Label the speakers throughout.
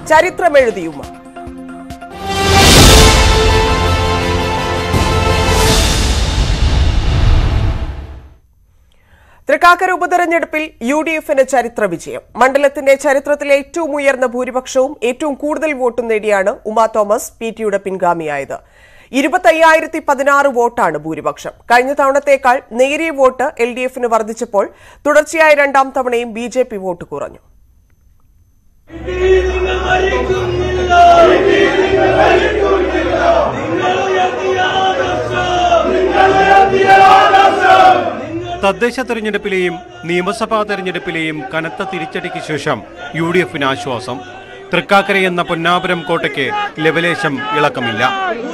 Speaker 1: ചരിത്രമെഴുതി ഉമ്മ തൃക്കാക്കര ഉപതെരഞ്ഞെടുപ്പിൽ U D എഫിന് ചരിത്ര വിജയം മണ്ഡലത്തിന്റെ ചരിത്രത്തിലെ ഏറ്റവും ഉയർന്ന ഭൂരിപക്ഷവും ഏറ്റവും കൂടുതൽ വോട്ടും നേടിയാണ് ഉമാ തോമസ് പി ടിയുടെ പിൻഗാമിയായത് ഇരുപത്തയ്യായിരത്തി പതിനാറ് വോട്ടാണ് ഭൂരിപക്ഷം കഴിഞ്ഞ തവണത്തേക്കാൾ നേരിയ വോട്ട് എൽ ഡി എഫിന് വർദ്ധിച്ചപ്പോൾ തുടർച്ചയായ രണ്ടാം തവണയും ബി ജെ പി വോട്ട് കുറഞ്ഞു
Speaker 2: തദ്ദേശ തെരഞ്ഞെടുപ്പിലെയും നിയമസഭാ തെരഞ്ഞെടുപ്പിലെയും കനത്ത തിരിച്ചടിക്ക് ശേഷം യു ഡി എഫിന് ആശ്വാസം തൃക്കാക്കര എന്ന പൊന്നാപുരം കോട്ടയ്ക്ക് ലവലേശം ഇളക്കമില്ല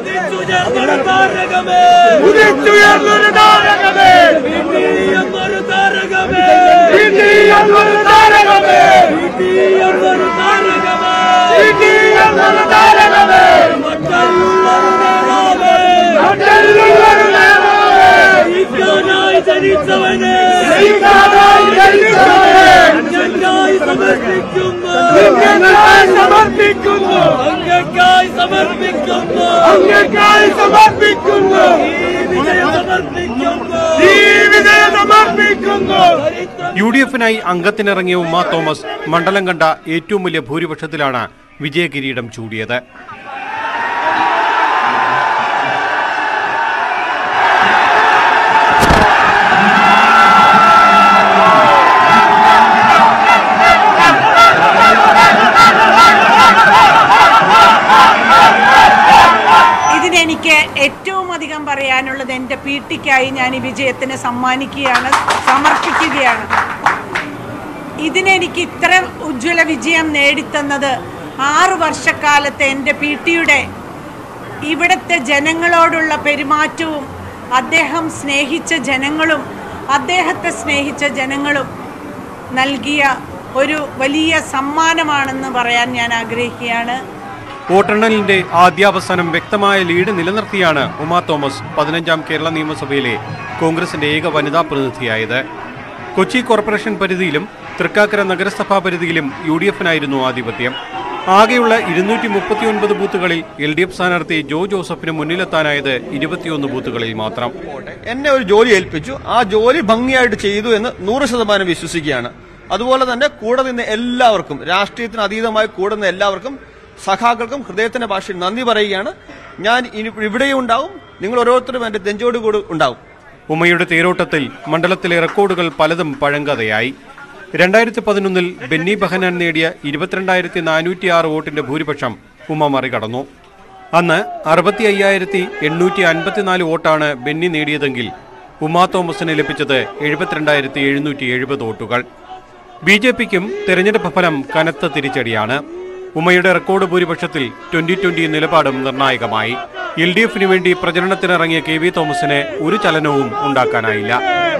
Speaker 2: യു ഡി എഫിനായി അംഗത്തിനിറങ്ങിയ ഉമ്മ തോമസ് മണ്ഡലം കണ്ട ഏറ്റവും വലിയ ഭൂരിപക്ഷത്തിലാണ് വിജയകിരീടം ചൂടിയത്
Speaker 3: ഇതിനെനിക്ക് ഏറ്റവും അധികം പറയാനുള്ളത് എൻ്റെ പി ടിക്കായി ഞാൻ ഈ വിജയത്തിന് സമ്മാനിക്കുകയാണ് സമർപ്പിക്കുകയാണ് ഇതിനെനിക്ക് ഇത്ര ഉജ്ജ്വല വിജയം നേടിത്തന്നത് ആറു വർഷക്കാലത്തെ എൻ്റെ പി ടിയുടെ ഇവിടുത്തെ ജനങ്ങളോടുള്ള പെരുമാറ്റവും അദ്ദേഹം സ്നേഹിച്ച ജനങ്ങളും അദ്ദേഹത്തെ സ്നേഹിച്ച ജനങ്ങളും നൽകിയ ഒരു വലിയ സമ്മാനമാണെന്ന് പറയാൻ ഞാൻ ആഗ്രഹിക്കുകയാണ്
Speaker 2: വോട്ടെണ്ണലിന്റെ ആദ്യാവസാനം വ്യക്തമായ ലീഡ് നിലനിർത്തിയാണ് ഉമാ തോമസ് പതിനഞ്ചാം കേരള നിയമസഭയിലെ കോൺഗ്രസിന്റെ ഏക വനിതാ പ്രതിനിധിയായത് കൊച്ചി കോർപ്പറേഷൻ പരിധിയിലും തൃക്കാക്കര നഗരസഭാ പരിധിയിലും യു ഡി എഫിനായിരുന്നു ആധിപത്യം ആകെയുള്ള ഇരുന്നൂറ്റി മുപ്പത്തിയൊൻപത് ബൂത്തുകളിൽ എൽ ഡി എഫ് സ്ഥാനാർത്ഥി ജോ ജോസഫിന് മുന്നിലെത്താനായത് ഇരുപത്തിയൊന്ന് ബൂത്തുകളിൽ മാത്രം
Speaker 4: എന്നെ ഒരു ജോലി ഏൽപ്പിച്ചു ആ ജോലി ഭംഗിയായിട്ട് ചെയ്തു എന്ന് നൂറ് ശതമാനം വിശ്വസിക്കുകയാണ് അതുപോലെ തന്നെ കൂടെ നിന്ന് എല്ലാവർക്കും രാഷ്ട്രീയത്തിന് അതീതമായി കൂടെ നിന്ന് എല്ലാവർക്കും സഖാക്കൾക്കും ഹൃദയത്തിന്റെ ഭാഷയിൽ നന്ദി പറയുകയാണ് ഞാൻ ഇനി ഇവിടെയും ഉണ്ടാവും നിങ്ങൾ ഓരോരുത്തരും എന്റെ നെഞ്ചോട് കൂടി ഉണ്ടാവും
Speaker 2: ഉമ്മയുടെ തേരോട്ടത്തിൽ മണ്ഡലത്തിലെ റെക്കോർഡുകൾ പലതും പഴങ്കഥയായി രണ്ടായിരത്തി പതിനൊന്നിൽ ബെന്നി ബഹനാൻ നേടിയ ഇരുപത്തിരണ്ടായിരത്തി നാനൂറ്റി ആറ് വോട്ടിന്റെ ഭൂരിപക്ഷം ഉമ്മ മറികടന്നു അന്ന് അറുപത്തി അയ്യായിരത്തി എണ്ണൂറ്റി അൻപത്തിനാല് വോട്ടാണ് ബെന്നി നേടിയതെങ്കിൽ ഉമാ തോമസിന് ലഭിച്ചത് എഴുപത്തിരണ്ടായിരത്തി എഴുന്നൂറ്റി എഴുപത് വോട്ടുകൾ ബി ജെ പിക്കും തെരഞ്ഞെടുപ്പ് ഫലം കനത്ത തിരിച്ചടിയാണ് ഉമ്മയുടെ റെക്കോർഡ് ഭൂരിപക്ഷത്തിൽ ട്വന്റി ട്വന്റി നിലപാടും നിർണായകമായി എൽ ഡി എഫിന് വേണ്ടി പ്രചരണത്തിനിറങ്ങിയ കെ വി തോമസിന് ഒരു ചലനവും ഉണ്ടാക്കാനായില്ല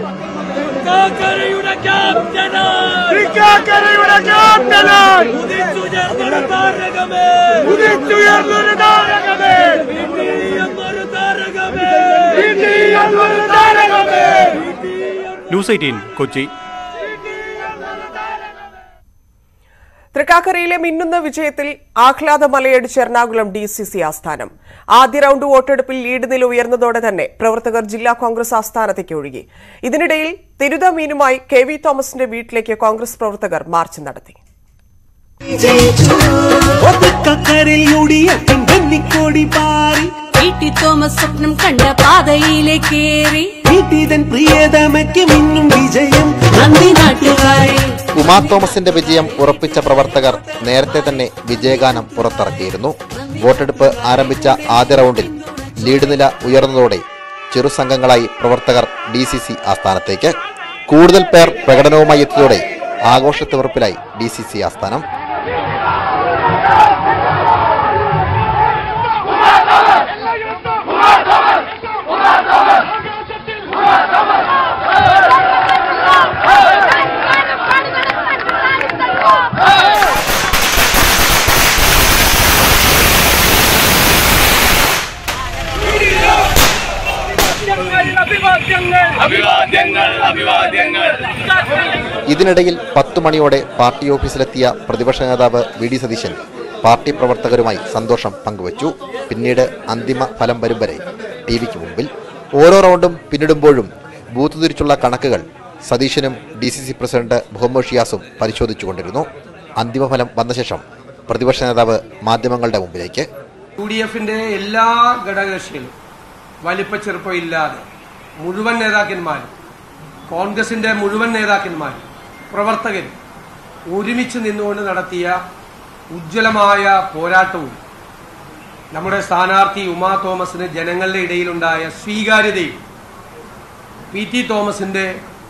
Speaker 2: ന്യൂസ് എയ്റ്റീൻ കൊച്ചി
Speaker 1: തൃക്കാക്കരയിലെ മിന്നുന്ന വിജയത്തിൽ ആഹ്ലാദ മലയടിച്ച് എറണാകുളം ഡി സി സി ആസ്ഥാനം ആദ്യ റൌണ്ട് വോട്ടെടുപ്പിൽ ലീഡ് നില ഉയർന്നതോടെ തന്നെ പ്രവർത്തകർ ജില്ലാ കോൺഗ്രസ് ആസ്ഥാനത്തേക്ക് ഒഴുകി ഇതിനിടയിൽ തിരുത മീനുമായി കെ വി തോമസിന്റെ വീട്ടിലേക്ക് കോൺഗ്രസ് പ്രവർത്തകർ മാർച്ച് നടത്തി
Speaker 5: ഒതുക്കക്കരയിൽ യുഡിഎഫിൻ വെന്നിക്കോടി പാറി
Speaker 6: വീട്ടി തോമസ് സ്വപ്നം കണ്ട പാതയിലേക്കേറി
Speaker 5: വീട്ടിതൻ പ്രിയതമയ്ക്ക് മിന്നും വിജയം നന്ദി നാട്ടുകാരെ
Speaker 7: ഉമാ തോമസിന്റെ വിജയം ഉറപ്പിച്ച പ്രവർത്തകർ നേരത്തെ തന്നെ വിജയഗാനം പുറത്തിറക്കിയിരുന്നു വോട്ടെടുപ്പ് ആരംഭിച്ച ആദ്യ റൗണ്ടിൽ ലീഡ് നില ഉയർന്നതോടെ ചെറുസംഘങ്ങളായി പ്രവർത്തകർ ഡി സി സി ആസ്ഥാനത്തേക്ക് കൂടുതൽ പേർ പ്രകടനവുമായി എത്തിയതോടെ ആഘോഷത്തിവർപ്പിലായി ഡി സി സി ആസ്ഥാനം ഇതിനിടയിൽ പത്തു മണിയോടെ പാർട്ടി ഓഫീസിലെത്തിയ പ്രതിപക്ഷ നേതാവ് വി ഡി സതീശൻ പാർട്ടി പ്രവർത്തകരുമായി സന്തോഷം പങ്കുവച്ചു പിന്നീട് അന്തിമ ഫലം വരും വരെ ടി വിക്ക് മുമ്പിൽ ഓരോ റൗണ്ടും പിന്നിടുമ്പോഴും ബൂത്ത് തിരിച്ചുള്ള കണക്കുകൾ സതീശനും D C C president Muhammad ഷിയാസും പരിശോധിച്ചുകൊണ്ടിരുന്നു അന്തിമഫലം വന്ന ശേഷം പ്രതിപക്ഷ നേതാവ് മാധ്യമങ്ങളുടെ മുമ്പിലേക്ക്
Speaker 8: യു ഡി എഫിന്റെ എല്ലാ ഘടകകക്ഷികളും വലിപ്പ ചെറുപ്പം ഇല്ലാതെ മുഴുവൻ നേതാക്കന്മാരും കോൺഗ്രസിന്റെ മുഴുവൻ നേതാക്കന്മാരും പ്രവർത്തകരും ഒരുമിച്ച് നിന്നുകൊണ്ട് നടത്തിയ ഉജ്ജ്വലമായ പോരാട്ടവും നമ്മുടെ സ്ഥാനാർത്ഥി ഉമാ തോമസിന് ജനങ്ങളുടെ ഇടയിലുണ്ടായ സ്വീകാര്യതയും പി ടി തോമസിന്റെ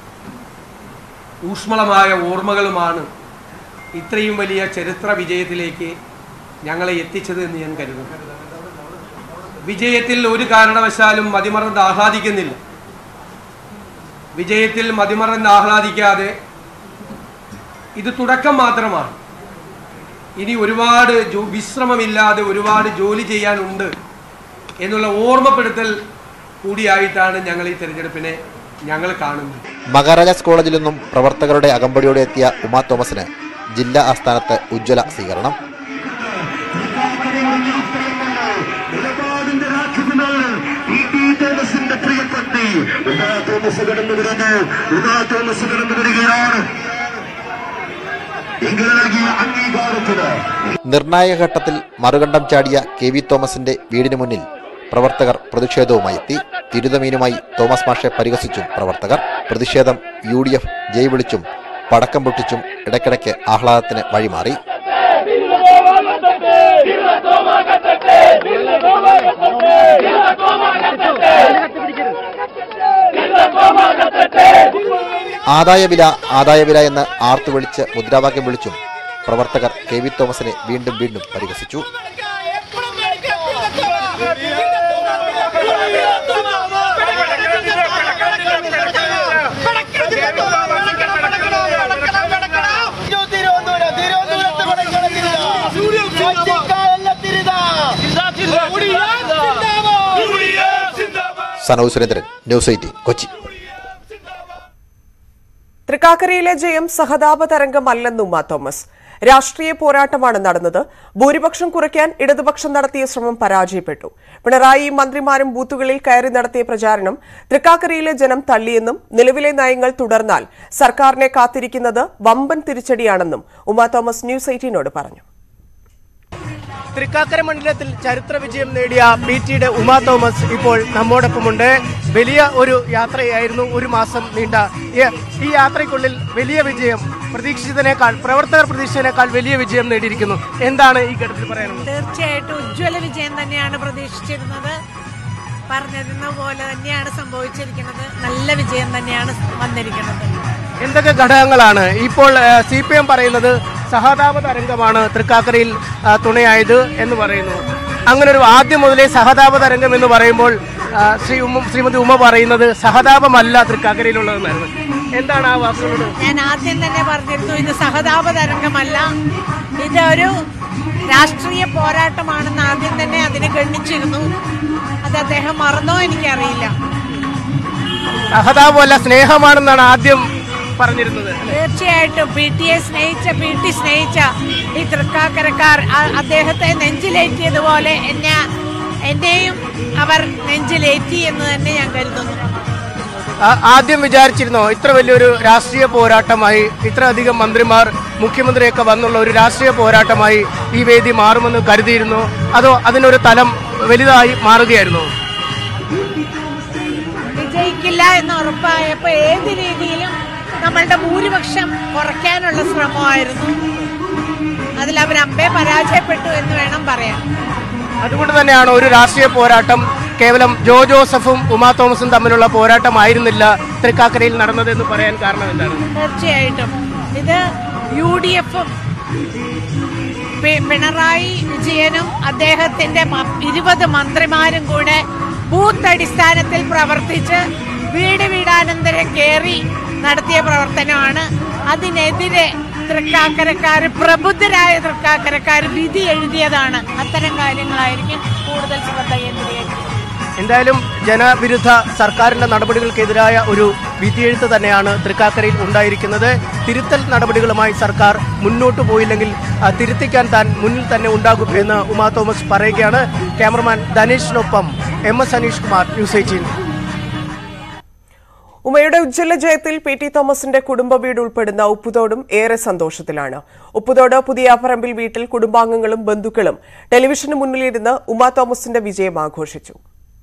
Speaker 8: ഊഷ്മളമായ ഓർമ്മകളുമാണ് ഇത്രയും വലിയ ചരിത്ര വിജയത്തിലേക്ക് ഞങ്ങളെ എത്തിച്ചത് എന്ന് ഞാൻ കരുതുന്നു വിജയത്തിൽ ഒരു കാരണവശാലും മതിമറന്ന് ആഹ്ലാദിക്കുന്നില്ല വിജയത്തിൽ മതിമറന്ന് ആഹ്ലാദിക്കാതെ ഇത് തുടക്കം മാത്രമാണ് ഇനി ഒരുപാട് ജോ- വിശ്രമമില്ലാതെ ഒരുപാട് ജോലി ചെയ്യാനുണ്ട് എന്നുള്ള ഓർമ്മപ്പെടുത്തൽ കൂടിയായിട്ടാണ് ഞങ്ങൾ ഈ തെരഞ്ഞെടുപ്പിനെ ഞങ്ങൾ കാണുന്നത്
Speaker 7: മഹാരാജാസ് കോളേജിൽ നിന്നും പ്രവർത്തകരുടെ അകമ്പടിയോടെ എത്തിയ ഉമാ തോമസിന് ജില്ലാ ആസ്ഥാനത്ത് ഉജ്ജ്വല സ്വീകരണം
Speaker 9: നിലപാടിന്റെ രാക്ഷസനാണ് ടി ടി തോമസിന്റെ പ്രിയപത്നി ഉദാ തോമസ് കടന്നു വരുന്നു ഉദാ തോമസ് കടന്നു വരികയാണ് എങ്കിൽ നൽകിയ അംഗീകാരത്തിന്
Speaker 7: നിർണായക ഘട്ടത്തിൽ മറുകണ്ഠം ചാടിയ കെ വി തോമസിന്റെ വീടിന് മുന്നിൽ പ്രവർത്തകർ പ്രതിഷേധവുമായി എത്തി തിരുതമീനുമായി തോമസ് മാഷെ പരിഹസിച്ചും പ്രവർത്തകർ പ്രതിഷേധം യു ഡി എഫ് ജയ് വിളിച്ചും പടക്കം പൊട്ടിച്ചും ഇടയ്ക്കിടയ്ക്ക് ആഹ്ലാദത്തിന് വഴിമാറി ആദായവില ആദായവില എന്ന് ആർത്തു വിളിച്ച് മുദ്രാവാക്യം വിളിച്ചും പ്രവർത്തകർ കെ വി തോമസിനെ വീണ്ടും വീണ്ടും പരിഹസിച്ചു സനോജ് സുരേന്ദ്രൻ ന്യൂസ് എയ്റ്റീൻ കൊച്ചി
Speaker 1: തൃക്കാക്കരയിലെ ജയം സഹതാപ തരംഗമല്ലെന്ന് ഉമ്മ തോമസ് രാഷ്ട്രീയ പോരാട്ടമാണ് നടന്നത് ഭൂരിപക്ഷം കുറയ്ക്കാൻ ഇടതുപക്ഷം നടത്തിയ ശ്രമം പരാജയപ്പെട്ടു പിണറായി മന്ത്രിമാരും ബൂത്തുകളിൽ കയറി നടത്തിയ പ്രചാരണം തൃക്കാക്കരയിലെ ജനം തള്ളിയെന്നും നിലവിലെ നയങ്ങൾ തുടർന്നാൽ സർക്കാരിനെ കാത്തിരിക്കുന്നത് വമ്പൻ തിരിച്ചടിയാണെന്നും ഉമ്മ തോമസ് ന്യൂസ് എയ്റ്റീനോട് പറഞ്ഞു
Speaker 10: തൃക്കാക്കര മണ്ഡലത്തിൽ ചരിത്ര വിജയം നേടിയ പി ടിയുടെ ഉമാ തോമസ് ഇപ്പോൾ നമ്മോടൊപ്പമുണ്ട് വലിയ ഒരു യാത്രയായിരുന്നു ഒരു മാസം നീണ്ട ഈ- ഈ യാത്രയ്ക്കുള്ളിൽ വലിയ വിജയം പ്രതീക്ഷിച്ചതിനേക്കാൾ പ്രവർത്തകർ പ്രതീക്ഷിച്ചതിനേക്കാൾ വലിയ വിജയം നേടിയിരിക്കുന്നു എന്താണ് ഈ ഘട്ടത്തിൽ പറയാനുള്ളത്
Speaker 3: തീർച്ചയായിട്ടും ഉജ്ജ്വല വിജയം തന്നെയാണ് പ്രതീക്ഷിച്ചിരുന്നത് പറഞ്ഞിരുന്ന പോലെ തന്നെയാണ് സംഭവിച്ചിരിക്കുന്നത് നല്ല വിജയം തന്നെയാണ് വന്നിരിക്കുന്നത്
Speaker 10: എന്തൊക്കെ ഘടകങ്ങളാണ് ഇപ്പോൾ സി പി എം പറയുന്നത് സഹതാപ തരംഗമാണ് തൃക്കാക്കരയിൽ ആ, തുണയായത് എന്ന് പറയുന്നു അങ്ങനെ ഒരു ആദ്യം മുതലേ സഹതാപ തരംഗം എന്ന് പറയുമ്പോൾ ആ, ശ്രീ ഉമ്മ ശ്രീമതി ഉമ്മ പറയുന്നത് സഹതാപമല്ല തൃക്കാക്കരയിലുള്ളതെന്നായിരുന്നു എന്താണ് ആ വാക്കുകളോട്
Speaker 3: ഞാൻ ആദ്യം തന്നെ പറഞ്ഞിരുന്നു ഇത് സഹതാപ തരംഗമല്ല ഇതൊരു രാഷ്ട്രീയ പോരാട്ടമാണെന്ന് ആദ്യം തന്നെ അതിനെ ഗണ്ണിച്ചിരുന്നു അത് അദ്ദേഹം മറന്നോ എനിക്കറിയില്ല
Speaker 10: സഹതാപമല്ല സ്നേഹമാണെന്നാണ് ആദ്യം പറഞ്ഞിരുന്നത്
Speaker 3: തീർച്ചയായിട്ടും പി ടി എ സ്നേഹിച്ച പി ടി സ്നേഹിച്ച ഈ തൃക്കാക്കരക്കാർ അ- അദ്ദേഹത്തെ നെഞ്ചിലേറ്റിയതുപോലെ എന്നെ എന്നെയും അവർ നെഞ്ചിലേറ്റി എന്ന് തന്നെ ഞാൻ കരുതുന്നു
Speaker 10: ആ- ആദ്യം വിചാരിച്ചിരുന്നോ ഇത്ര വലിയൊരു രാഷ്ട്രീയ പോരാട്ടമായി ഇത്ര അധികം മന്ത്രിമാർ മുഖ്യമന്ത്രിയൊക്കെ വന്നുള്ള ഒരു രാഷ്ട്രീയ പോരാട്ടമായി ഈ വേദി മാറുമെന്ന് കരുതിയിരുന്നോ അതോ അതിനൊരു തലം വലുതായി മാറുകയായിരുന്നോ
Speaker 3: വിജയിക്കില്ല എന്ന് ഉറപ്പായപ്പോൾ ഏത് രീതിയിലും നമ്മളുടെ ഭൂരിപക്ഷം കുറയ്ക്കാനുള്ള ശ്രമമായിരുന്നു അതിൽ അവർ അമ്പേ പരാജയപ്പെട്ടു എന്ന് വേണം പറയാൻ
Speaker 10: അതുകൊണ്ട് തന്നെയാണ് ഒരു രാഷ്ട്രീയ പോരാട്ടം കേവലം ജോ ജോസഫും ഉമാ തോമസും തമ്മിലുള്ള പോരാട്ടമായിരുന്നില്ല തൃക്കാക്കരയിൽ നടന്നതെന്ന് പറയാൻ കാരണം എന്താണ്
Speaker 3: തീർച്ചയായിട്ടും ഇത് യു ഡി എഫും പിണറായി വിജയനും അദ്ദേഹത്തിന്റെ മ- ഇരുപത് മന്ത്രിമാരും കൂടെ ബൂത്ത് അടിസ്ഥാനത്തിൽ പ്രവർത്തിച്ച് വീട് വീടാനന്തരം കയറി നടത്തിയ പ്രവർത്തനമാണ് അതിനെതിരെ തൃക്കാക്കരക്കാർ പ്രബുദ്ധരായ തൃക്കാക്കരക്കാർ വിധി എഴുതിയതാണ് അത്തരം കാര്യങ്ങളായിരിക്കും കൂടുതൽ ശ്രദ്ധ കേന്ദ്രീകരിക്കുന്നത്
Speaker 10: എന്തായാലും ജനവിരുദ്ധ സർക്കാരിന്റെ നടപടികൾക്കെതിരായ ഒരു വിധിയെഴുത്ത് തന്നെയാണ് തൃക്കാക്കരയിൽ ഉണ്ടായിരിക്കുന്നത് തിരുത്തൽ നടപടികളുമായി സർക്കാർ മുന്നോട്ട് പോയില്ലെങ്കിൽ ആ, തിരുത്തിക്കാൻ താൻ മുന്നിൽ തന്നെ ഉണ്ടാകും എന്ന് ഉമാ തോമസ് പറയുകയാണ് ക്യാമറമാൻ ധനേഷിനൊപ്പം M S Anish Kumar news eighteen
Speaker 1: ഉമയുടെ ഉജ്ജ്വല ജയത്തിൽ പി ടി തോമസിന്റെ കുടുംബ വീട് ഉൾപ്പെടുന്ന ഉപ്പുതോടും ഏറെ സന്തോഷത്തിലാണ് ഉപ്പുതോട് പുതിയ പറമ്പിൽ വീട്ടിൽ കുടുംബാംഗങ്ങളും ബന്ധുക്കളും ടെലിവിഷന് മുന്നിലിരുന്ന് ഉമാ തോമസിന്റെ വിജയം ആഘോഷിച്ചു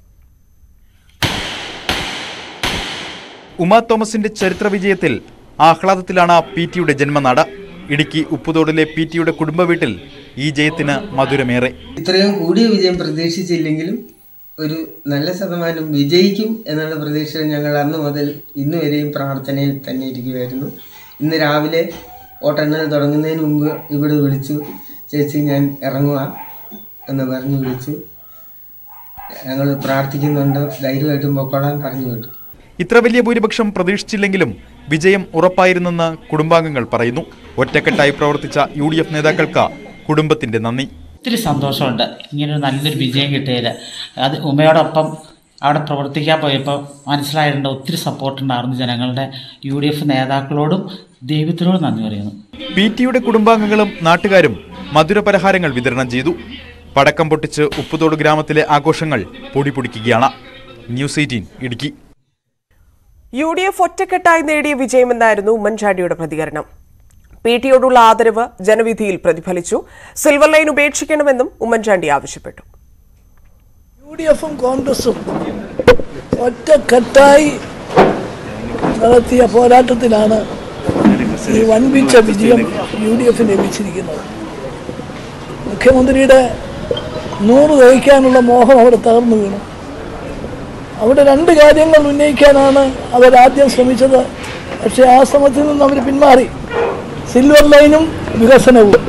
Speaker 11: ഉമാ തോമസിന്റെ ചരിത്ര വിജയത്തിൽ ആഹ്ലാദത്തിലാണ് പി ടിയുടെ ജന്മനാട് ഇടുക്കി ഉപ്പുതോടിലെ പി ടിയുടെ കുടുംബ വീട്ടിൽ ഈ ജയത്തിന് മധുരമേറെ
Speaker 12: ഇത്രയും കൂടിയ വിജയം പ്രതീക്ഷിച്ചില്ലെങ്കിലും ഒരു നല്ല ശതമാനം വിജയിക്കും എന്നുള്ള പ്രതീക്ഷ ഞങ്ങൾ അന്ന് മുതൽ ഇന്ന് വരെയും പ്രാർത്ഥനയിൽ തന്നെ ഇരിക്കുകയായിരുന്നു ഇന്ന് രാവിലെ വോട്ടെണ്ണൽ തുടങ്ങുന്നതിന് മുമ്പ് ഇവിടെ വിളിച്ചു ചേച്ചി ഞാൻ ഇറങ്ങുക എന്ന് പറഞ്ഞു വിളിച്ചു ഞങ്ങൾ പ്രാർത്ഥിക്കുന്നുണ്ട് ധൈര്യമായിട്ടും പൊക്കോളാൻ പറഞ്ഞു വിട്ടു
Speaker 11: ഇത്ര വലിയ ഭൂരിപക്ഷം പ്രതീക്ഷിച്ചില്ലെങ്കിലും വിജയം ഉറപ്പായിരുന്നെന്ന് കുടുംബാംഗങ്ങൾ പറയുന്നു ഒറ്റക്കെട്ടായി പ്രവർത്തിച്ച യു ഡി എഫ് നേതാക്കൾക്ക് കുടുംബത്തിന്റെ നന്ദി
Speaker 13: ഒത്തിരി സന്തോഷമുണ്ട് ഇങ്ങനൊരു നല്ലൊരു വിജയം കിട്ടിയതിൽ അത് ഉമയോടൊപ്പം അവിടെ പ്രവർത്തിക്കാൻ പോയപ്പോൾ മനസ്സിലായിട്ടുണ്ട് ഒത്തിരി സപ്പോർട്ടുണ്ടായിരുന്നു ജനങ്ങളുടെ യു ഡി എഫ് നേതാക്കളോടും ദൈവത്തിനോടും നന്ദി പറയുന്നു
Speaker 11: പി ടിയുടെ കുടുംബാംഗങ്ങളും നാട്ടുകാരും മധുരപലഹാരങ്ങൾ വിതരണം ചെയ്തു പടക്കം പൊട്ടിച്ച് ഉപ്പുതോട് ഗ്രാമത്തിലെ ആഘോഷങ്ങൾ പൊടിപൊടിക്കുകയാണ് news eighteen Idukki
Speaker 1: U D F ഒറ്റക്കെട്ടായി നേടിയ വിജയമെന്നായിരുന്നു ഉമ്മൻചാണ്ടിയുടെ പ്രതികരണം പി ടിയോടുള്ള ആദരവ് ജനവിധിയിൽ പ്രതിഫലിച്ചു സിൽവർ ലൈൻ ഉപേക്ഷിക്കണമെന്നും ഉമ്മൻചാണ്ടി ആവശ്യപ്പെട്ടു
Speaker 14: യു ഡി എഫും കോൺഗ്രസും ഒറ്റക്കെട്ടായി നടത്തിയ പോരാട്ടത്തിലാണ് ഈ വൻപിച്ച വിജയം യു ഡി എഫിന് ലഭിച്ചിരിക്കുന്നത് മുഖ്യമന്ത്രിയുടെ നൂറ് ദഹിക്കാനുള്ള മോഹം അവിടെ തകർന്നു വീണു അവിടെ രണ്ട് കാര്യങ്ങൾ ഉന്നയിക്കാനാണ് അവരാദ്യം ശ്രമിച്ചത് പക്ഷേ ആ ശ്രമത്തിൽ നിന്ന് അവർ പിന്മാറി സിൽവർ ലൈനും വികസനവും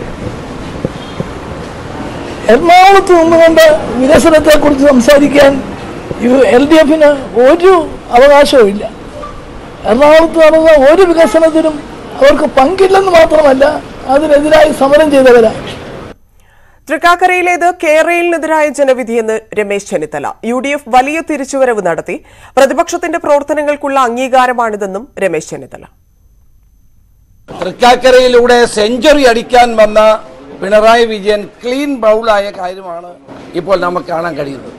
Speaker 14: എറണാകുളത്ത് നിന്നുകൊണ്ട് വികസനത്തെക്കുറിച്ച് സംസാരിക്കാൻ എൽ ഡി എഫിന് ഒരു അവകാശവും ഇല്ല എറണാകുളത്ത് നടന്ന ഒരു വികസനത്തിനും അവർക്ക് പങ്കില്ലെന്ന് മാത്രമല്ല അതിനെതിരായി സമരം ചെയ്തവരാണ്
Speaker 1: തൃക്കാക്കരയിലേത് കേരളത്തിനെതിരായ ജനവിധിയെന്ന് Ramesh Chennithala U D F വലിയ തിരിച്ചുവരവ് നടത്തി പ്രതിപക്ഷത്തിന്റെ പ്രവർത്തനങ്ങൾക്കുള്ള അംഗീകാരമാണിതെന്നും രമേശ് ചെന്നിത്തല
Speaker 15: തൃക്കാക്കരയിലൂടെ സെഞ്ചുറി അടിക്കാൻ വന്ന പിണറായി വിജയൻ ക്ലീൻ ബൗളായ കാര്യമാണ് ഇപ്പോൾ നമുക്ക് കാണാൻ കഴിയുന്നത്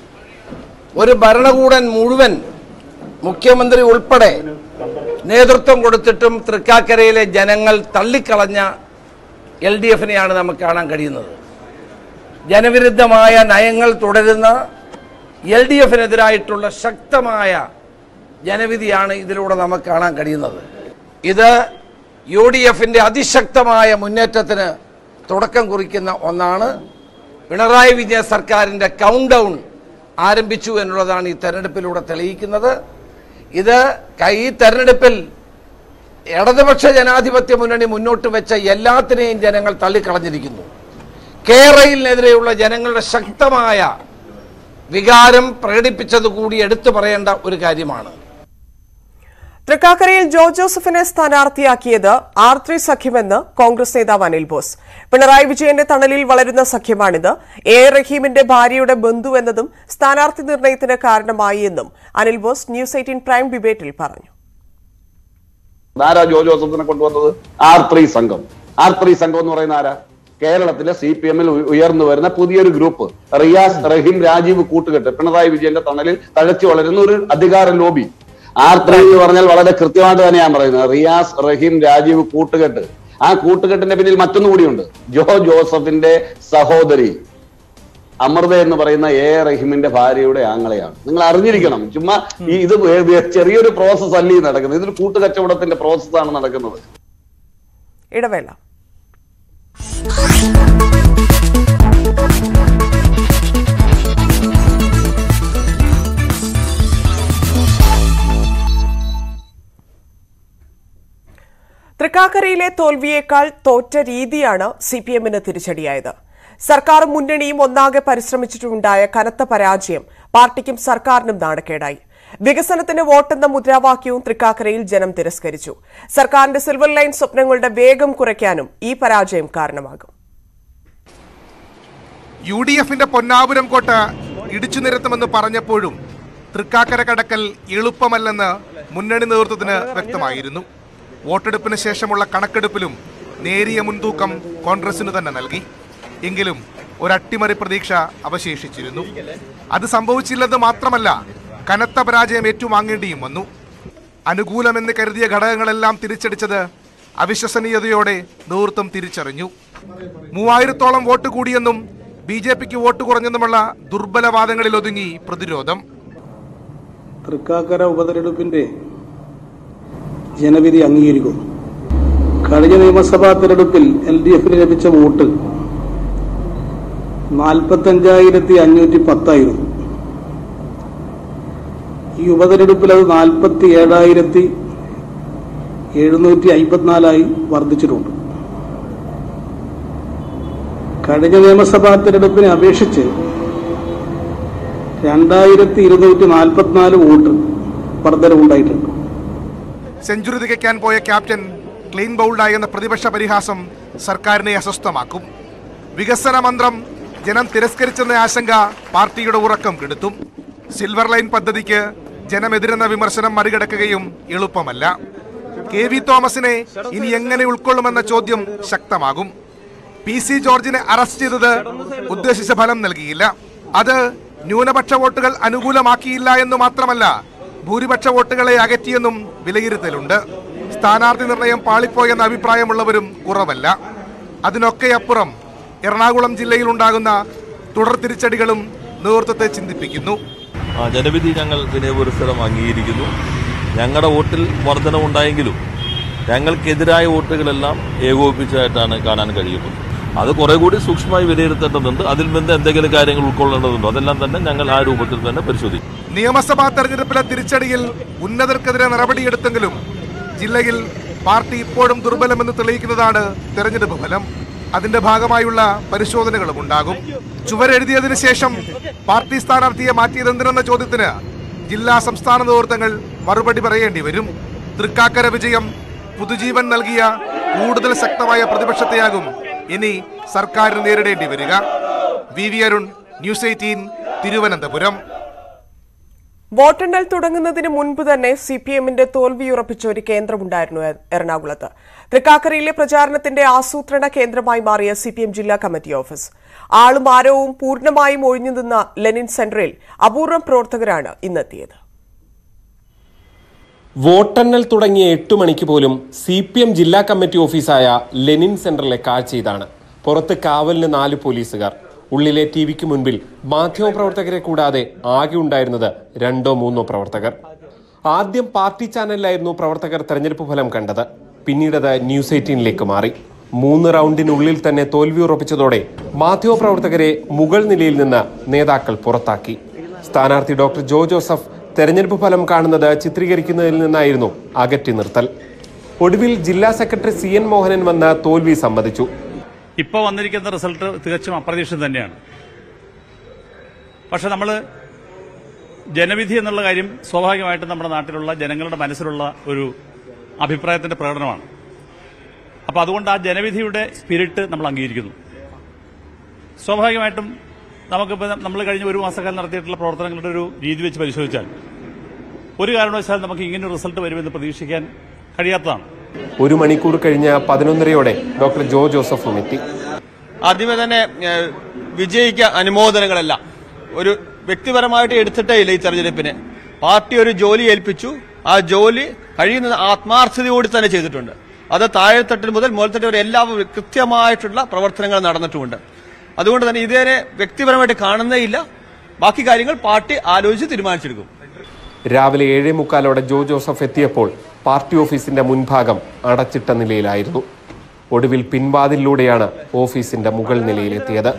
Speaker 15: ഒരു ഭരണകൂടൻ മുഴുവൻ മുഖ്യമന്ത്രി ഉൾപ്പെടെ നേതൃത്വം കൊടുത്തിട്ടും തൃക്കാക്കരയിലെ ജനങ്ങൾ തള്ളിക്കളഞ്ഞ എൽ ഡി എഫിനെയാണ് നമുക്ക് കാണാൻ കഴിയുന്നത് ജനവിരുദ്ധമായ നയങ്ങൾ തുടരുന്ന എൽ ഡി എഫിനെതിരായിട്ടുള്ള ശക്തമായ ജനവിധിയാണ് ഇതിലൂടെ നമുക്ക് കാണാൻ കഴിയുന്നത് ഇത് യു ഡി എഫിൻ്റെ അതിശക്തമായ മുന്നേറ്റത്തിന് തുടക്കം കുറിക്കുന്ന ഒന്നാണ് പിണറായി വിജയൻ സർക്കാരിൻ്റെ കൗണ്ട് ഡൗൺ ആരംഭിച്ചു എന്നുള്ളതാണ് ഈ തെരഞ്ഞെടുപ്പിലൂടെ തെളിയിക്കുന്നത് ഇത് ക- ഈ തെരഞ്ഞെടുപ്പിൽ ഇടതുപക്ഷ ജനാധിപത്യ മുന്നണി മുന്നോട്ട് വെച്ച എല്ലാത്തിനെയും ജനങ്ങൾ തള്ളിക്കളഞ്ഞിരിക്കുന്നു കേരളത്തിനെതിരെയുള്ള ജനങ്ങളുടെ ശക്തമായ വികാരം പ്രകടിപ്പിച്ചത് കൂടി എടുത്തു പറയേണ്ട ഒരു കാര്യമാണ്
Speaker 1: തൃക്കാക്കരയിൽ ജോ ജോസഫിനെ സ്ഥാനാർത്ഥിയാക്കിയത് ആർ ത്രീ സഖ്യമെന്ന് കോൺഗ്രസ് നേതാവ് അനിൽ ബോസ് പിണറായി വിജയന്റെ തണലിൽ വളരുന്ന സഖ്യമാണിത് എ റഹീമിന്റെ ഭാര്യയുടെ ബന്ധു എന്നതും സ്ഥാനാർത്ഥി നിർണയത്തിന് കാരണമായി എന്നും Anil Bose news eighteen prime ഡിബേറ്റിൽ പറഞ്ഞു
Speaker 16: ആരാ ജോ ജോസഫിനെ കൊണ്ടുവന്നത് ആർ ത്രീ സംഘം ആർ ത്രീ സംഘം എന്ന് പറയുന്ന ആരാ കേരളത്തിലെ സി പി എമ്മിൽ ഉയർന്നു വരുന്ന പുതിയൊരു ഗ്രൂപ്പ് റിയാസ് റഹീം രാജീവ് കൂട്ടുകെട്ട് പിണറായി വിജയന്റെ തണലിൽ തഴച്ചു വളരുന്ന ഒരു അധികാര ലോബി ആർ ത്രീ എന്ന് പറഞ്ഞാൽ വളരെ കൃത്യമായിട്ട് തന്നെ ഞാൻ പറയുന്നത് റിയാസ് റഹീം രാജീവ് കൂട്ടുകെട്ട് ആ കൂട്ടുകെട്ടിന്റെ പിന്നിൽ മറ്റൊന്നു കൂടിയുണ്ട് ജോ ജോസഫിന്റെ സഹോദരി അമൃത എന്ന് പറയുന്ന എ റഹീമിന്റെ ഭാര്യയുടെ ആങ്ങളെയാണ് നിങ്ങൾ അറിഞ്ഞിരിക്കണം ചുമ്മാ ഈ ഇത് വേ- വേ- ചെറിയൊരു പ്രോസസ് അല്ല ഈ നടക്കുന്നത് ഇതൊരു കൂട്ടുകച്ചവടത്തിന്റെ പ്രോസസ്സാണ് നടക്കുന്നത്
Speaker 1: ഇടവേള തൃക്കാക്കരയിലെ തോൽവിയേക്കാൾ തോറ്റ രീതിയാണ് സി പി എമ്മിന് തിരിച്ചടിയായത് സർക്കാർ മുന്നണിയും ഒന്നാകെ പരിശ്രമിച്ചിട്ടുണ്ടായ കനത്ത പരാജയം പാർട്ടിക്കും സർക്കാരിനും നാണക്കേടായി വികസനത്തിന് വോട്ടെന്ന മുദ്രാവാക്യവും തൃക്കാക്കരയിൽ ജനം തിരസ്കരിച്ചു സർക്കാരിന്റെ സിൽവർ ലൈൻ സ്വപ്നങ്ങളുടെ വേഗം കുറയ്ക്കാനും ഈ പരാജയം കാരണമാകും
Speaker 17: യു ഡി എഫിന്റെ പൊന്നാപുരം കോട്ട ഇടിച്ചു നിരത്തുമെന്ന് പറഞ്ഞപ്പോഴും തൃക്കാക്കര കടക്കൽ എളുപ്പമല്ലെന്ന് മുന്നണി നേതൃത്വത്തിന് വ്യക്തമായിരുന്നു വോട്ടെടുപ്പിന് ശേഷമുള്ള കണക്കെടുപ്പിലും നേരിയ മുൻതൂക്കം കോൺഗ്രസിന് തന്നെ നൽകി എങ്കിലും ഒരു അട്ടിമറി പ്രതീക്ഷ അവശേഷിച്ചിരുന്നു അത് സംഭവിച്ചില്ലെന്ന് മാത്രമല്ല കനത്ത പരാജയം ഏറ്റുവാങ്ങേണ്ടിയും വന്നു അനുകൂലമെന്ന് കരുതിയ ഘടകങ്ങളെല്ലാം തിരിച്ചടിച്ചത് അവിശ്വസനീയതയോടെ നേതൃത്വം തിരിച്ചറിഞ്ഞു മൂവായിരത്തോളം വോട്ട് കൂടിയെന്നും ബി ജെ പിക്ക് വോട്ട് കുറഞ്ഞെന്നുമുള്ള ദുർബലവാദങ്ങളിൽ ഒതുങ്ങി പ്രതിരോധം
Speaker 18: തൃക്കാക്കര ഉപതെരഞ്ഞെടുപ്പിന്റെ ജനവിധി അംഗീകരിക്കുന്നു കഴിഞ്ഞ നിയമസഭാ തെരഞ്ഞെടുപ്പിൽ എൽ ഡി എഫിന് ലഭിച്ച വോട്ട് നാൽപ്പത്തഞ്ചായിരത്തി അഞ്ഞൂറ്റി പത്തായിരുന്നു ഈ ഉപതെരഞ്ഞെടുപ്പിൽ അത് നാൽപ്പത്തി ഏഴായിരത്തി എഴുന്നൂറ്റി അമ്പത്തിനാലായി വർദ്ധിച്ചിട്ടുണ്ട് കഴിഞ്ഞ നിയമസഭാ തെരഞ്ഞെടുപ്പിനെ അപേക്ഷിച്ച് രണ്ടായിരത്തി ഇരുന്നൂറ്റി നാൽപ്പത്തിനാല് വോട്ട് വർധനവുണ്ടായിട്ടുണ്ട്
Speaker 17: സെഞ്ചുറി തികയ്ക്കാൻ പോയ ക്യാപ്റ്റൻ ക്ലീൻ ബൗൾഡായി എന്ന പ്രതിപക്ഷ പരിഹാസം സർക്കാരിനെ അസ്വസ്ഥമാക്കും വികസന മന്ത്രം ജനം തിരസ്കരിച്ചെന്ന ആശങ്ക പാർട്ടിയുടെ ഉറക്കം കെടുത്തും സിൽവർ ലൈൻ പദ്ധതിക്ക് ജനമെതിരെന്ന വിമർശനം മറികടക്കുകയും എളുപ്പമല്ല കെ വി തോമസിനെ ഇനി എങ്ങനെ ഉൾക്കൊള്ളുമെന്ന ചോദ്യം ശക്തമാകും പി സി ജോർജിനെ അറസ്റ്റ് ചെയ്തത് ഉദ്ദേശിച്ച ഫലം നൽകിയില്ല അത് ന്യൂനപക്ഷ വോട്ടുകൾ അനുകൂലമാക്കിയില്ല എന്ന് മാത്രമല്ല ഭൂരിപക്ഷ വോട്ടുകളെ അകറ്റിയെന്നും വിലയിരുത്തലുണ്ട് സ്ഥാനാർത്ഥി നിർണയം പാളിപ്പോയെന്ന അഭിപ്രായമുള്ളവരും കുറവല്ല അതിനൊക്കെയപ്പുറം എറണാകുളം ജില്ലയിൽ ഉണ്ടാകുന്ന തുടർ തിരിച്ചടികളും നേതൃത്വത്തെ ചിന്തിപ്പിക്കുന്നു
Speaker 19: ആ ജനവിധി ഞങ്ങൾ വിനയപുരസ്സരം അംഗീകരിക്കുന്നു ഞങ്ങളുടെ വോട്ടിൽ വർധനവുണ്ടായെങ്കിലും ഞങ്ങൾക്കെതിരായ വോട്ടുകളെല്ലാം ഏകോപിപ്പിച്ചതായിട്ടാണ് കാണാൻ കഴിയുന്നത് അത് കുറെ കൂടി സൂക്ഷ്മമായി വിലയിരുത്തേണ്ടതുണ്ട് അതിൽ നിന്ന് എന്തെങ്കിലും കാര്യങ്ങൾ ഉൾക്കൊള്ളേണ്ടതുണ്ടോ അതെല്ലാം തന്നെ ഞങ്ങൾ ആ രൂപത്തിൽ തന്നെ പരിശോധിക്കും
Speaker 17: നിയമസഭാ തെരഞ്ഞെടുപ്പിലെ തിരിച്ചടിയിൽ ഉന്നതർക്കെതിരെ നടപടിയെടുത്തെങ്കിലും ജില്ലയിൽ പാർട്ടി ഇപ്പോഴും ദുർബലമെന്ന് തെളിയിക്കുന്നതാണ് തെരഞ്ഞെടുപ്പ് ഫലം അതിന്റെ ഭാഗമായുള്ള പരിശോധനകളും ഉണ്ടാകും ചുവരെഴുതിയതിനു ശേഷം പാർട്ടി സ്ഥാനാർത്ഥിയെ മാറ്റിയതെന്തിനെന്ന ചോദ്യത്തിന് ജില്ലാ സംസ്ഥാന നേതൃത്വങ്ങൾ മറുപടി പറയേണ്ടി വരും തൃക്കാക്കര വിജയം പുതുജീവൻ നൽകിയ കൂടുതൽ ശക്തമായ പ്രതിപക്ഷത്തെയാകും ഇനി സർക്കാരിന് നേരിടേണ്ടി വരിക V V Arun news eighteen Thiruvananthapuram
Speaker 1: വോട്ടെണ്ണൽ തുടങ്ങുന്നതിന് മുൻപ് തന്നെ സി പി എമ്മിന്റെ തോൽവിയുറപ്പിച്ച ഒരു കേന്ദ്രമുണ്ടായിരുന്നു എ- എറണാകുളത്ത് തൃക്കാക്കരയിലെ പ്രചാരണത്തിന്റെ ആസൂത്രണ കേന്ദ്രമായി മാറിയ സി പി എം ജില്ലാ കമ്മിറ്റി ഓഫീസ് ആളും ആരവും പൂർണ്ണമായും ഒഴിഞ്ഞു നിന്ന ലെനിൻ സെന്ററിൽ അപൂർവം പ്രവർത്തകരാണ് ഇന്നെത്തിയത്
Speaker 20: വോട്ടെണ്ണൽ തുടങ്ങിയ എട്ട് മണിക്ക് പോലും സി പി എം ജില്ലാ കമ്മിറ്റി ഓഫീസായ ലെനിൻ സെന്ററിലെ കാഴ്ച ഇതാണ് പുറത്ത് കാവലിന് നാല് പോലീസുകാർ ഉള്ളിലെ ടി വിക്ക് മുൻപിൽ മാധ്യമപ്രവർത്തകരെ കൂടാതെ ആകെ ഉണ്ടായിരുന്നത് രണ്ടോ മൂന്നോ പ്രവർത്തകർ ആദ്യം പാർട്ടി ചാനലിലായിരുന്നു പ്രവർത്തകർ തെരഞ്ഞെടുപ്പ് ഫലം കണ്ടത് പിന്നീടത് ന്യൂസ് എയ്റ്റീനിലേക്ക് മാറി മൂന്ന് റൗണ്ടിനുള്ളിൽ തന്നെ തോൽവി ഉറപ്പിച്ചതോടെ മാധ്യമപ്രവർത്തകരെ മുകൾ നിലയിൽ നിന്ന് നേതാക്കൾ പുറത്താക്കി സ്ഥാനാർത്ഥി ഡോക്ടർ ജോ ജോസഫ് തെരഞ്ഞെടുപ്പ് ഫലം കാണുന്നത് ചിത്രീകരിക്കുന്നതിൽ നിന്നായിരുന്നു അകറ്റി നിർത്തൽ ഒടുവിൽ ജില്ലാ സെക്രട്ടറി സി എൻ മോഹനൻ വന്ന് തോൽവി സമ്മതിച്ചു
Speaker 21: ഇപ്പോൾ വന്നിരിക്കുന്ന റിസൾട്ട് തികച്ചും അപ്രതീക്ഷിതം തന്നെയാണ് പക്ഷെ നമ്മൾ ജനവിധി എന്നുള്ള കാര്യം സ്വാഭാവികമായിട്ടും നമ്മുടെ നാട്ടിലുള്ള ജനങ്ങളുടെ മനസ്സിലുള്ള ഒരു അഭിപ്രായത്തിന്റെ പ്രകടനമാണ് അപ്പോൾ അതുകൊണ്ട് ആ ജനവിധിയുടെ സ്പിരിറ്റ് നമ്മൾ അംഗീകരിക്കുന്നു സ്വാഭാവികമായിട്ടും നമുക്കിപ്പോൾ നമ്മൾ കഴിഞ്ഞ ഒരു മാസക്കാലം നടത്തിയിട്ടുള്ള പ്രവർത്തനങ്ങളുടെ ഒരു രീതി വെച്ച് പരിശോധിച്ചാൽ ഒരു കാരണവശാലും നമുക്ക് ഇങ്ങനെ ഒരു റിസൾട്ട് വരുമെന്ന് പ്രതീക്ഷിക്കാൻ കഴിയാത്തതാണ്
Speaker 20: ഒരു മണിക്കൂർ കഴിഞ്ഞ് പതിനൊന്നരയോടെ ഡോക്ടർ ജോ ജോസഫും എത്തി
Speaker 4: ആദ്യമേ തന്നെ ഏഹ്, വിജയിക്ക് അനുമോദനങ്ങളല്ല ഒരു വ്യക്തിപരമായിട്ട് എടുത്തിട്ടേ ഇല്ല ഈ തെരഞ്ഞെടുപ്പിന് പാർട്ടി ഒരു ജോലി ഏൽപ്പിച്ചു ആ ജോലി കഴിയുന്നത് ആത്മാർത്ഥതയോടെ തന്നെ ചെയ്തിട്ടുണ്ട് അത് താഴെത്തട്ടിൽ മുതൽ മുതൽത്തട്ട് വരെ എല്ലാവരും കൃത്യമായിട്ടുള്ള പ്രവർത്തനങ്ങൾ നടന്നിട്ടുമുണ്ട് അതുകൊണ്ട് തന്നെ ഇതേനെ വ്യക്തിപരമായിട്ട് കാണുന്നേ ഇല്ല ബാക്കി കാര്യങ്ങൾ പാർട്ടി ആലോചിച്ച് തീരുമാനിച്ചെടുക്കും
Speaker 20: രാവിലെ ഏഴേ മുക്കാലോടെ ജോ ജോസഫ് എത്തിയപ്പോൾ പാർട്ടി ഓഫീസിന്റെ മുൻഭാഗം അടച്ചിട്ട നിലയിലായിരുന്നു ഒടുവിൽ പിൻവാതിലൂടെയാണ് ഓഫീസിന്റെ മുകൾ നിലയിലെത്തിയത്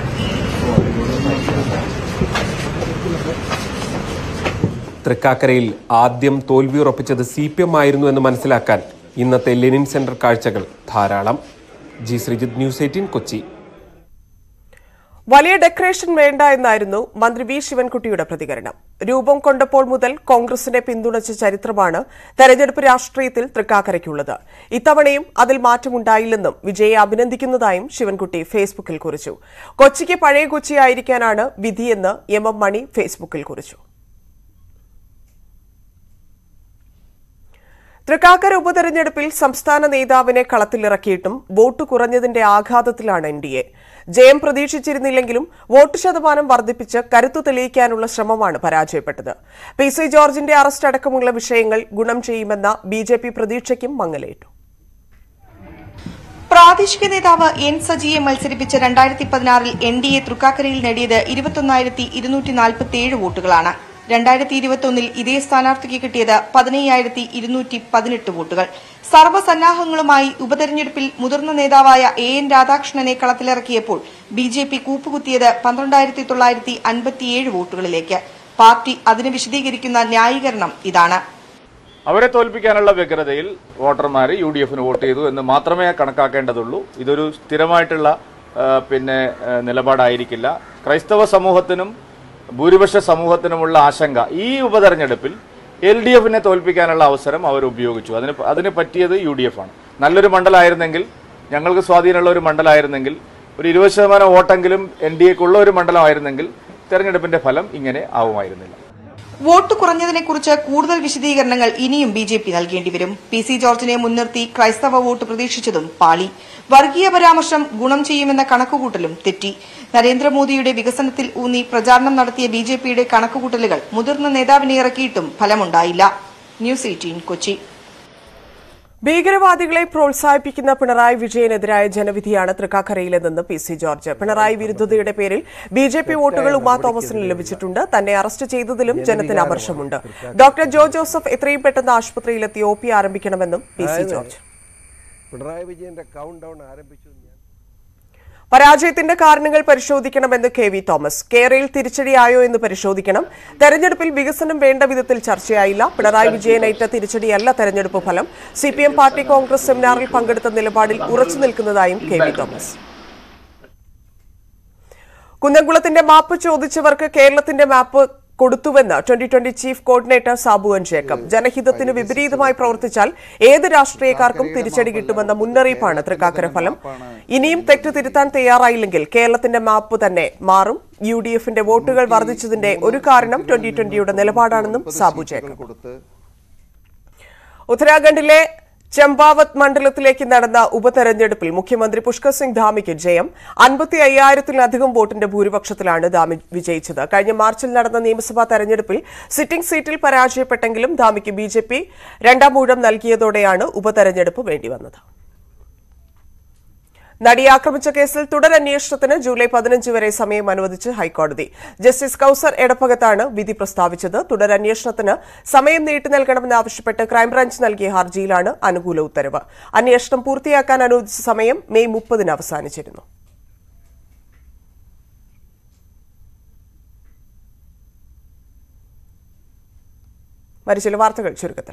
Speaker 20: തൃക്കാക്കരയിൽ ആദ്യം തോൽവി ഉറപ്പിച്ചത് സി പി എം ആയിരുന്നു എന്ന് മനസ്സിലാക്കാൻ ഇന്നത്തെ ലെനിൻ സെന്റർ കാഴ്ചകൾ ധാരാളം G Sreejith news eighteen Kochi
Speaker 1: വലിയ ഡെക്കറേഷൻ വേണ്ട എന്നായിരുന്നു മന്ത്രി വി ശിവൻകുട്ടിയുടെ പ്രതികരണം രൂപം കൊണ്ടപ്പോൾ മുതൽ കോൺഗ്രസിനെ പിന്തുണച്ച ചരിത്രമാണ് തെരഞ്ഞെടുപ്പ് രാഷ്ട്രീയത്തിൽ തൃക്കാക്കരയ്ക്കുള്ളത് ഇത്തവണയും അതിൽ മാറ്റമുണ്ടായില്ലെന്നും വിജയെ അഭിനന്ദിക്കുന്നതായും ശിവൻകുട്ടി ഫേസ്ബുക്കിൽ കുറിച്ചു കൊച്ചിക്ക് പഴയ കൊച്ചിയായിരിക്കാനാണ് വിധിയെന്ന് എം എം മണി ഫേസ്ബുക്കിൽ കുറിച്ചു തൃക്കാക്കര ഉപതെരഞ്ഞെടുപ്പിൽ സംസ്ഥാന നേതാവിനെ കളത്തിലിറക്കിയിട്ടും വോട്ട് കുറഞ്ഞതിന്റെ ആഘാതത്തിലാണ് എൻ ഡി എ ജയം പ്രതീക്ഷിച്ചിരുന്നില്ലെങ്കിലും വോട്ട് ശതമാനം വർദ്ധിപ്പിച്ച് കരുത്തു തെളിയിക്കാനുള്ള ശ്രമമാണ് പരാജയപ്പെട്ടത് പി സി ജോർജിന്റെ അറസ്റ്റ് അടക്കമുള്ള വിഷയങ്ങൾ ഗുണം ചെയ്യുമെന്ന ബി ജെ പി പ്രതീക്ഷയ്ക്കും മങ്ങലേറ്റു
Speaker 2: പ്രാദേശിക നേതാവ് എൻ സജിയെ മത്സരിപ്പിച്ച രണ്ടായിരത്തി പതിനാറിൽ എൻ ഡി എ തൃക്കാക്കരയിൽ നേടിയത് ഇരുപത്തൊന്നായിരത്തി ഇരുന്നൂറ്റി നാൽപ്പത്തി ഏഴ് വോട്ടുകളാണ് രണ്ടായിരത്തി ഇരുപത്തൊന്നിൽ ഇതേ സ്ഥാനാർത്ഥിക്ക് കിട്ടിയത് പതിനയ്യായിരത്തി ഇരുന്നൂറ്റി പതിനെട്ട് വോട്ടുകൾ സർവ്വസന്നാഹങ്ങളുമായി ഉപതെരഞ്ഞെടുപ്പിൽ മുതിർന്ന നേതാവായ എ എൻ രാധാകൃഷ്ണനെ കളത്തിലിറക്കിയപ്പോൾ ബി ജെ പി കൂപ്പുകുത്തിയത് പന്ത്രണ്ടായിരത്തി തൊള്ളായിരത്തി അൻപത്തിയേഴ് വോട്ടുകളിലേക്ക് പാർട്ടി അതിന് വിശദീകരിക്കുന്ന ന്യായീകരണം ഇതാണ്
Speaker 22: അവരെ തോൽപ്പിക്കാനുള്ള വ്യഗ്രതയിൽ വോട്ടർമാർ യു ഡി എഫിന് വോട്ട് ചെയ്തു എന്ന് മാത്രമേ കണക്കാക്കേണ്ടതുള്ളൂ ഇതൊരു സ്ഥിരമായിട്ടുള്ള ആ, പിന്നെ ആ, നിലപാടായിരിക്കില്ല ക്രൈസ്തവ സമൂഹത്തിനും ഭൂരിപക്ഷ സമൂഹത്തിനുമുള്ള ആശങ്ക ഈ ഉപതെരഞ്ഞെടുപ്പിൽ എൽ ഡി എഫിനെ തോൽപ്പിക്കാനുള്ള അവസരം അവർ ഉപയോഗിച്ചു അതിന് പ- അതിന് പറ്റിയത് യു ഡി എഫ് ആണ് നല്ലൊരു മണ്ഡലമായിരുന്നെങ്കിൽ ഞങ്ങൾക്ക് സ്വാധീനമുള്ള ഒരു മണ്ഡലമായിരുന്നെങ്കിൽ ഒരു ഇരുപത് ശതമാനം വോട്ടെങ്കിലും എൻ ഡി എക്കുള്ള ഒരു മണ്ഡലമായിരുന്നെങ്കിൽ തെരഞ്ഞെടുപ്പിന്റെ ഫലം ഇങ്ങനെ ആവുമായിരുന്നില്ല
Speaker 2: വോട്ട് കുറഞ്ഞതിനെക്കുറിച്ച് കൂടുതൽ വിശദീകരണങ്ങൾ ഇനിയും ബി ജെ പി നൽകേണ്ടി വരും പി സി ജോർജിനെ മുൻനിർത്തി ക്രൈസ്തവ വോട്ട് പ്രതീക്ഷിച്ചതും പാളി വർഗീയ പരാമർശം ഗുണം ചെയ്യുമെന്ന കണക്കുകൂട്ടലും തെറ്റി നരേന്ദ്രമോദിയുടെ വികസനത്തിൽ ഊന്നി പ്രചാരണം നടത്തിയ ബി ജെ പിയുടെ കണക്കുകൂട്ടലുകൾ മുതിർന്ന നേതാവിനെ ഇറക്കിയിട്ടും ഫലമുണ്ടായില്ല ന്യൂസ് എയ്റ്റീൻ കൊച്ചി
Speaker 1: ഭീകരവാദികളെ പ്രോത്സാഹിപ്പിക്കുന്ന പിണറായി വിജയനെതിരായ ജനവിധിയാണ് തൃക്കാക്കരയിലെന്ന് പി സി ജോർജ് പിണറായി വിരുദ്ധതയുടെ പേരിൽ ബി ജെ പി വോട്ടുകൾ ഉമാ തോമസിന് ലഭിച്ചിട്ടുണ്ട് തന്നെ അറസ്റ്റ് ചെയ്തതിലും ജനത്തിന് അമർഷമുണ്ട് ഡോക്ടർ ജോ ജോസഫ് എത്രയും പെട്ടെന്ന് ആശുപത്രിയിലെത്തി ഒ പി ആരംഭിക്കണമെന്നും പി സി ജോർജ്
Speaker 23: പിണറായി വിജയന്റെ കൗണ്ട് ഡൗൺ ആരംഭിച്ചു എന്ന് ഞാൻ
Speaker 1: പരാജയത്തിന്റെ കാരണങ്ങൾ പരിശോധിക്കണമെന്ന് കെ വി തോമസ് കേരളയിൽ തിരിച്ചടിയായോ എന്ന് പരിശോധിക്കണം തെരഞ്ഞെടുപ്പിൽ വികസനം വേണ്ട വിധത്തിൽ ചർച്ചയായില്ല പിണറായി വിജയനേറ്റ തിരിച്ചടിയല്ല തെരഞ്ഞെടുപ്പ് ഫലം സിപിഎം പാർട്ടി കോൺഗ്രസ് സെമിനാറിൽ പങ്കെടുത്ത നിലപാടിൽ ഉറച്ചു നിൽക്കുന്നതായും കെ വി തോമസ് കുന്നംകുളത്തിന്റെ മാപ്പ് ചോദിച്ചവർക്ക് കേരളത്തിന്റെ മാപ്പ് കൊടുത്തുവെന്ന് twenty twenty chief coordinator Sabu N Jacob ജനഹിതത്തിന് വിപരീതമായി പ്രവർത്തിച്ചാൽ ഏത് രാഷ്ട്രീയക്കാർക്കും തിരിച്ചടി കിട്ടുമെന്ന മുന്നറിയിപ്പാണ് തൃക്കാക്കര ഫലം ഇനിയും തെറ്റ് തിരുത്താൻ തയ്യാറായില്ലെങ്കിൽ കേരളത്തിന്റെ മാപ്പ് തന്നെ മാറും യു ഡി എഫിന്റെ വോട്ടുകൾ വർദ്ധിച്ചതിന്റെ ഒരു കാരണം ട്വന്റി ട്വന്റിയുടെ നിലപാടാണെന്നും സാബു ജേക്കബ് ഉത്തരാഖണ്ഡിലെ ചമ്പാവത് മണ്ഡലത്തിലേക്ക് നടന്ന ഉപതെരഞ്ഞെടുപ്പിൽ മുഖ്യമന്ത്രി പുഷ്കർ സിംഗ് ധാമിക്ക് ജയം അൻപത്തി അയ്യായിരത്തിലധികം വോട്ടിന്റെ ഭൂരിപക്ഷത്തിലാണ് ധാമി വിജയിച്ചത് കഴിഞ്ഞ മാർച്ചിൽ നടന്ന നിയമസഭാ തെരഞ്ഞെടുപ്പിൽ സിറ്റിംഗ് സീറ്റിൽ പരാജയപ്പെട്ടെങ്കിലും ധാമിക്ക് ബി ജെ പി രണ്ടാം ഊഴം നൽകിയതോടെയാണ് ഉപതെരഞ്ഞെടുപ്പ് വേണ്ടിവന്നത് നടിയെ ആക്രമിച്ച കേസിൽ തുടരന്വേഷണത്തിന് ജൂലൈ പതിനഞ്ച് വരെ സമയം അനുവദിച്ച് ഹൈക്കോടതി ജസ്റ്റിസ് കൌസർ എടപ്പകത്താണ് വിധി പ്രസ്താവിച്ചത് തുടരന്വേഷണത്തിന് സമയം നീട്ടി നൽകണമെന്നാവശ്യപ്പെട്ട് ക്രൈംബ്രാഞ്ച് നൽകിയ ഹർജിയിലാണ് അനുകൂല ഉത്തരവ് അന്വേഷണം പൂർത്തിയാക്കാൻ അനുവദിച്ച സമയം മെയ് മുപ്പതിന് അവസാനിച്ചിരുന്നു മരിച്ചില്ല വാർത്തകൾ ചുരുക്കത്തിൽ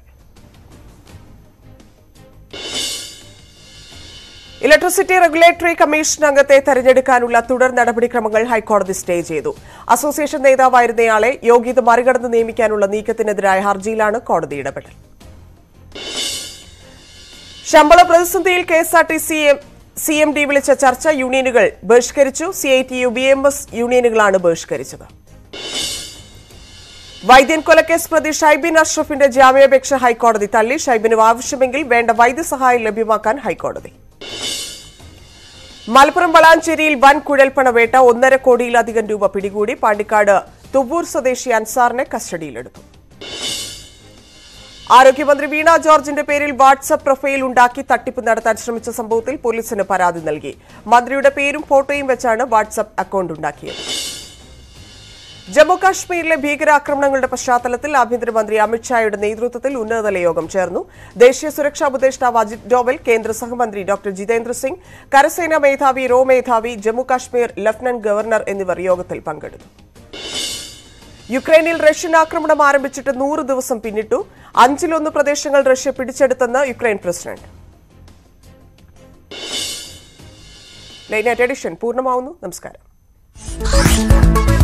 Speaker 1: ഇലക്ട്രിസിറ്റി റെഗുലേറ്ററി കമ്മീഷൻ അംഗത്തെ തെരഞ്ഞെടുക്കാനുള്ള തുടർ നടപടിക്രമങ്ങൾ ഹൈക്കോടതി സ്റ്റേ ചെയ്തു അസോസിയേഷൻ നേതാവായിരുന്നയാളെ യോഗ്യത മറികടന്ന് നിയമിക്കാനുള്ള നീക്കത്തിനെതിരായ ഹർജിയിലാണ് കോടതി ഇടപെടൽ ശമ്പള പ്രതിസന്ധിയിൽ K S R T C C M D വിളിച്ച ചർച്ച യൂണിയനുകൾ ബഹിഷ്കരിച്ചു C I T U B M S യൂണിയനുകളാണ് ബഹിഷ്കരിച്ചത് വൈദ്യൻ കൊലക്കേസ് പ്രതി ഷൈബിൻ അഷ്റഫിന്റെ ജാമ്യാപേക്ഷ ഹൈക്കോടതി തള്ളി ഷൈബിന് ആവശ്യമെങ്കിൽ വേണ്ട വൈദ്യസഹായം ലഭ്യമാക്കാൻ ഹൈക്കോടതി മലപ്പുറം വളാഞ്ചേരിയിൽ വൻ കുഴൽപ്പണവേട്ട ഒന്നര കോടിയിലധികം രൂപ പിടികൂടി പാണ്ടിക്കാട് തുവ്വൂർ സ്വദേശി അൻസാറിനെ കസ്റ്റഡിയിലെടുത്തു ആരോഗ്യമന്ത്രി വീണ ജോർജിന്റെ പേരിൽ വാട്സ്ആപ്പ് പ്രൊഫൈൽ ഉണ്ടാക്കി തട്ടിപ്പ് നടത്താൻ ശ്രമിച്ച സംഭവത്തിൽ പോലീസിന് പരാതി നൽകി മന്ത്രിയുടെ പേരും ഫോട്ടോയും വെച്ചാണ് വാട്സ്ആപ്പ് അക്കൌണ്ട് ഉണ്ടാക്കിയത് ജമ്മു കാശ്മീരിലെ ഭീകരാക്രമണങ്ങളുടെ പശ്ചാത്തലത്തിൽ ആഭ്യന്തരമന്ത്രി അമിത്ഷായുടെ നേതൃത്വത്തിൽ ഉന്നതതല യോഗം ചേർന്നു ദേശീയ സുരക്ഷാ ഉപദേഷ്ടാവ് അജിത് ഡോവൽ കേന്ദ്ര സഹമന്ത്രി ഡോക്ടർ ജിതേന്ദ്ര സിംഗ് കരസേനാ മേധാവി റോ മേധാവി ജമ്മു കാശ്മീർ ലഫ്റ്റനന്റ് ഗവർണർ എന്നിവർ യോഗത്തിൽ പങ്കെടുത്തു യുക്രൈനിൽ റഷ്യൻ ആക്രമണം ആരംഭിച്ചിട്ട് നൂറ് ദിവസം പിന്നിട്ടു അഞ്ചിലൊന്ന് പ്രദേശങ്ങൾ റഷ്യ പിടിച്ചെടുത്തെന്ന് യുക്രൈൻ പ്രസിഡന്റ് ലൈനറ്റ് എഡിഷൻ പൂർണ്ണമാവുന്നു നമസ്കാരം